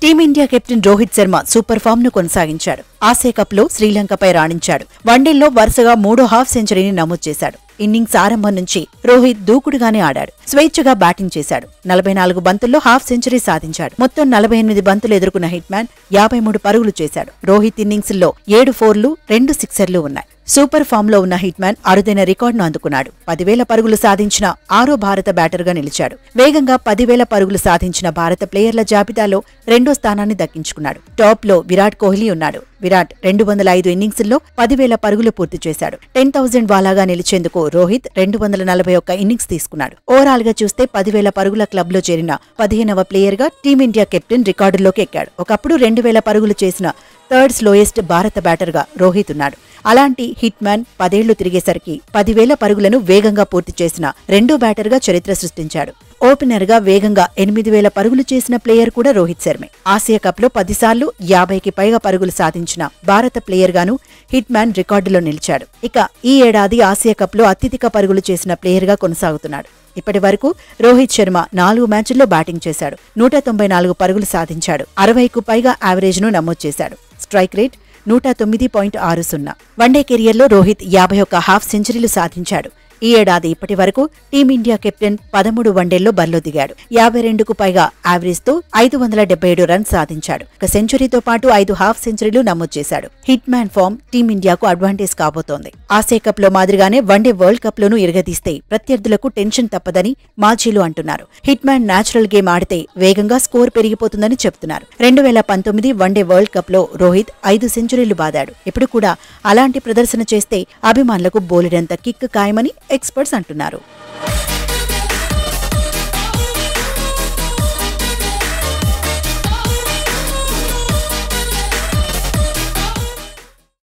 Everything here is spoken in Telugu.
team India captain Rohit Sharma super form ను కొనసాగించాడు ఆసియా కప్ లో శ్రీలంకపై రాణించాడు వన్డేల్లో వరుసగా మూడో హాఫ్ సెంచరీని నమోదు చేశాడు ఇన్నింగ్స్ ఆరంభం నుంచి రోహిత్ దూకుడుగానే ఆడాడు స్వేచ్ఛగా బ్యాటింగ్ చేశాడు నలభై నాలుగు బంతుల్లో హాఫ్ సెంచరీ సాధించాడు మొత్తం నలభై ఎనిమిది బంతులు ఎదుర్కొన్న హిట్ మ్యాన్ యాభై మూడు పరుగులు చేశాడు రోహిత్ ఇన్నింగ్స్ లో ఏడు ఫోర్లు రెండు సిక్సర్లు ఉన్నాయి సూపర్ ఫామ్ లో ఉన్న హిట్ మ్యాన్ అరుదైన రికార్డును అందుకున్నాడు పదివేల పరుగులు సాధించిన ఆరో భారత బ్యాటర్గా నిలిచాడు వేగంగా పదివేల పరుగులు సాధించిన భారత ప్లేయర్ల జాబితాలో రెండో స్థానాన్ని దక్కించుకున్నాడు టాప్ లో విరాట్ కోహ్లీ ఉన్నాడు విరాట్ రెండు వందల ఐదు ఇన్నింగ్స్ల్లో పదివేల పరుగులు పూర్తి చేశాడు టెన్ థౌసండ్ వాలాగా నిలిచేందుకు రోహిత్ రెండు వందల నలభై ఒక్క ఇన్నింగ్స్ తీసుకున్నాడు ఓవరాల్ గా చూస్తే పదివేల పరుగుల క్లబ్ లో చేరిన పదిహేనవ ప్లేయర్ గా టీమిండియా కెప్టెన్ రికార్డులోకి ఎక్కాడు ఒకప్పుడు రెండు వేల పరుగులు చేసిన థర్డ్ స్లోయెస్ట్ భారత బ్యాటర్ గా రోహిత్ ఉన్నాడు అలాంటి హిట్ మ్యాన్ పదేళ్లు తిరిగేసరికి పదివేల పరుగులను వేగంగా పూర్తి చేసిన రెండో బ్యాటర్ గా చరిత్ర సృష్టించాడు ఓపెనర్ గా వేగంగా ఎనిమిది వేల పరుగులు చేసిన ప్లేయర్ కూడా రోహిత్ శర్మే ఆసియా కప్ లో పదిసార్లు యాభైకి పైగా పరుగులు సాధించిన భారత ప్లేయర్ గాను హిట్ మ్యాన్ రికార్డులో నిలిచాడు ఇక ఈ ఏడాది ఆసియా కప్ లో అత్యధిక పరుగులు చేసిన ప్లేయర్ గా కొనసాగుతున్నాడు ఇప్పటి వరకు రోహిత్ శర్మ నాలుగు మ్యాచ్ల్లో బ్యాటింగ్ చేశాడు నూట తొంభై నాలుగు పరుగులు సాధించాడు అరవైకు పైగా యావరేజ్ ను నమోదు చేశాడు స్ట్రైక్ రేట్ నూట తొమ్మిది పాయింట్ ఆరు సున్నా వన్డే కెరియర్లో రోహిత్ యాభై ఒక్క హాఫ్ సెంచరీలు సాధించాడు ఈ ఏడాది ఇప్పటి వరకు టీమిండియా కెప్టెన్ పదమూడు వన్డేల్లో బరిలో దిగాడు యాభై రెండుకు పైగా యావరేజ్ తో ఐదు వందల డెబ్బై ఏడు రన్స్ సాధించాడు ఒక సెంచరీతో పాటు ఐదు హాఫ్ సెంచరీలు నమోదు చేశాడు హిట్ మ్యాన్ ఫామ్ టీమిండియాకు అడ్వాంటేజ్ కాబోతోంది ఆసియా కప్ లో మాదిరిగానే వన్డే వరల్డ్ కప్ లోనూ ఇరగదీస్తే ప్రత్యర్థులకు టెన్షన్ తప్పదని మాజీలు అంటున్నారు హిట్ మ్యాన్ నేచురల్ గేమ్ ఆడితే వేగంగా స్కోర్ పెరిగిపోతుందని చెప్తున్నారు రెండు వేల పంతొమ్మిది వన్డే వరల్డ్ కప్ లో రోహిత్ ఐదు సెంచరీలు బాదాడు ఇప్పుడు కూడా అలాంటి ప్రదర్శన చేస్తే అభిమానులకు బోలెడంత కిక్ ఖాయమని ఎక్స్పర్ట్స్ అంటున్నారు